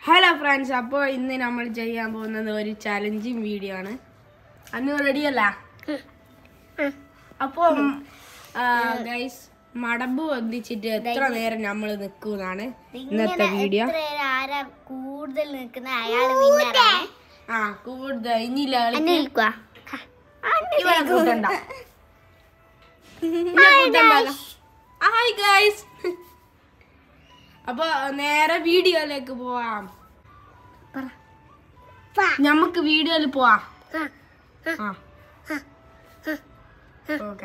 Hello friends അപ്പോൾ ഇന്ന് നമ്മൾ ചെയ്യാൻ പോകുന്നത് ഒരു ചലഞ്ചിങ് വീഡിയോ ആണ് അന്ന് റെഡിയല്ല അപ്പോൾ ഗൈസ് മടമ്പ് വന്നിച്ചിട്ട് എത്ര നേരം നമ്മൾ നിൽക്കുന്നതാണ് ഇന്നത്തെ വീഡിയോ ആരാ കൂടുതൽ നിൽക്കുന്ന അയാള് വിന്നറാണ് ആ കൂടുതൽ ഇനിയില്ല എന്നെ നിൽക്കുക ഇവളെ കൂട്ടണ്ട ഇവളെ കൂട്ടണ്ടല്ലോ. ഹായ് ഗൈസ് അപ്പൊ നേരെ വീഡിയോയിലേക്ക് പോവാം നമുക്ക് വീഡിയോയിൽ പോവാം ആ ഓക്കെ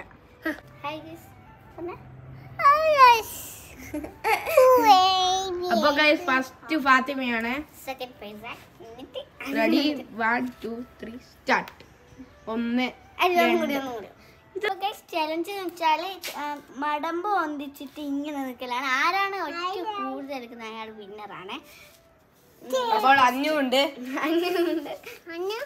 അപ്പൊ ഗൈസ് ഫസ്റ്റ് ഫാത്തിമയാണ് second prize ready one two three start ഒന്ന് ഇതൊക്കെ ചലഞ്ച് എന്ന് വെച്ചാല് ആ, മടമ്പ് ഒന്നിച്ചിട്ട് ഇങ്ങനെ നിൽക്കലാണ് ആരാണ് ഒറ്റ കൂടുതൽ നിൽക്കുന്ന അയാൾ വിന്നറാണ് അപ്പോൾ അഞ്ഞുണ്ട് അഞ്ഞു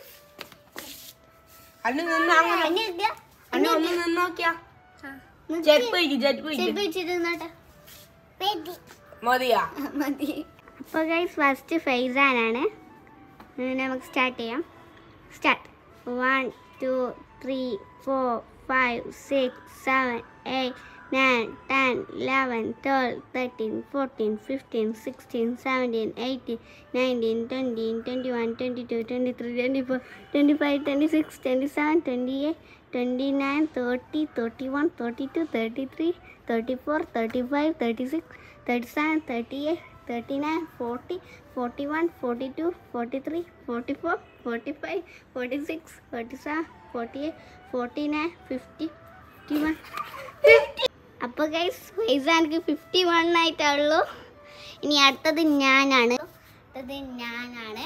അന്നു നിന്ന് അങ്ങനെ അഞ്ഞു കിട്ടിയ അന്നു ഒന്ന് നിന്ന് നോക്കിയാ ജെറ്റ് പോയിക്ക് ജെറ്റ് പോയിക്ക് ചെരുപ്പ് വെച്ചിട്ട് നിന്നോട്ടെ മതിയാ മതി അപ്പോൾ ഗൈസ് ഫസ്റ്റ് ഫൈസാനാണ് നമുക്ക് സ്റ്റാർട്ട് ചെയ്യാം start one two three four five six seven eight nine ten eleven twelve thirteen fourteen fifteen sixteen seventeen eighteen nineteen twenty twenty one twenty two twenty three twenty four twenty five twenty six twenty seven twenty eight twenty nine thirty thirty one thirty two thirty three thirty four thirty five thirty six thirty seven thirty eight thirty nine forty forty one forty two forty three forty four forty five forty six forty seven forty eight forty nine fifty fifty one fifty അപ്പോൾ guys പൈസ എനിക്ക് fifty one ആയിട്ടുള്ളൂ ഇനി അടുത്തത് ഞാനാണ് അടുത്തത് ഞാനാണ്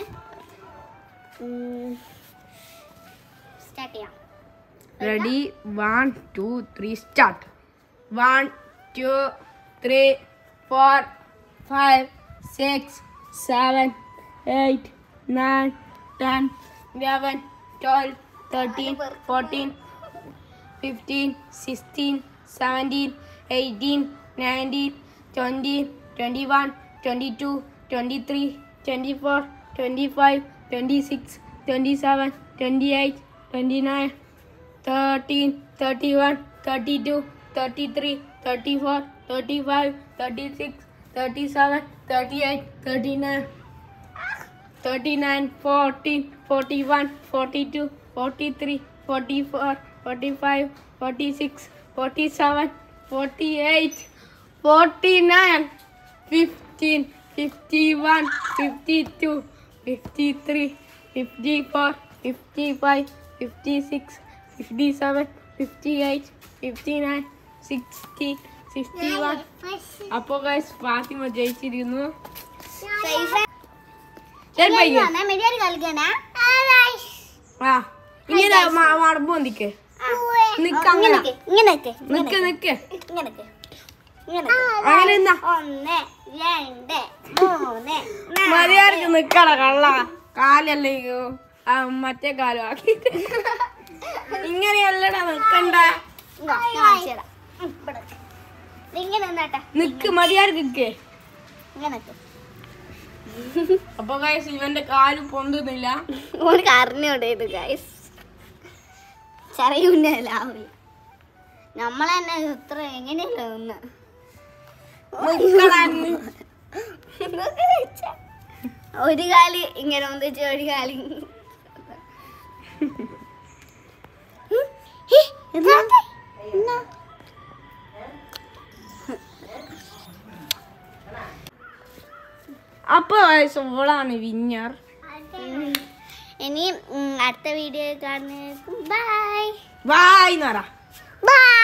start ചെയ്യാം ready one two three start one two three four five six seven eight nine ten eleven twelve thirteen fourteen fifteen sixteen seventeen eighteen nineteen twenty twenty one twenty two twenty three twenty four twenty five twenty six twenty seven twenty eight twenty nine thirteen thirty one thirty two thirty three thirty four thirty five thirty six thirty seven thirty eight thirty nine thirty nine fourteen forty one forty two forty three forty four forty five forty six forty seven forty eight forty nine fifteen fifty one fifty two fifty three fifty four fifty five fifty six fifty seven fifty eight fifty nine sixty sixty one അപ്പോൾ guys Fathima ജയിച്ചിരിക്കുന്നു ശരി പയ്യെ മെഡിയാർ കളിക്കണേ ആ ഇങ്ങനെ മടമ്പ് വന്നിക്ക് നിക്ക് അങ്ങനെ ഇങ്ങനെ നിക്ക് നിക്ക് ഇങ്ങനെ ഇങ്ങനെ അങ്ങനെ നിന്നാ ഒന്ന് രണ്ട് മൂന്ന് നാല് മതിയാർക്ക് നിക്കട കള്ള കാലല്ലേ ഇത്? ആ മറ്റേ കാലം ആക്കി ഇങ്ങനെയല്ലടാ നിക്കണ്ട ഇങ്ങോ, ഞാൻ കാണിച്ചു തരാം. ഉം, ഇവിടെ. ഇത് ഇങ്ങനെ നിന്നാട്ടെ നിക്ക് മതിയാർക്ക് നിക്ക് ഇങ്ങനെ നിക്ക്. അപ്പൊ ഗൈസ് ഇവന്റെ കാല് പൊന്തുന്നില്ല ഓനക്ക് അറിഞ്ഞൂടെ ഇത് ഗൈസ് ചെറിയ ഉന്നലാവില്ല നമ്മളെന്നെ ഇത്ര എങ്ങനെയല്ല ഒന്ന് നിക്കടാ നീ. ഒരു കാല് ഇങ്ങനെ ഒന്നിച്ച് ഒരു കാല് ഇങ്ങ- എന്നാ? എന്നാ? അപ്പൊ ഗൈസ് ഓളാണ് വിന്നർ ഉം. ഇനി ഉം, അടുത്ത വീഡിയോ കാണുന്നേക്കും ബൈ ബായ് എന്ന് പറ ബൈ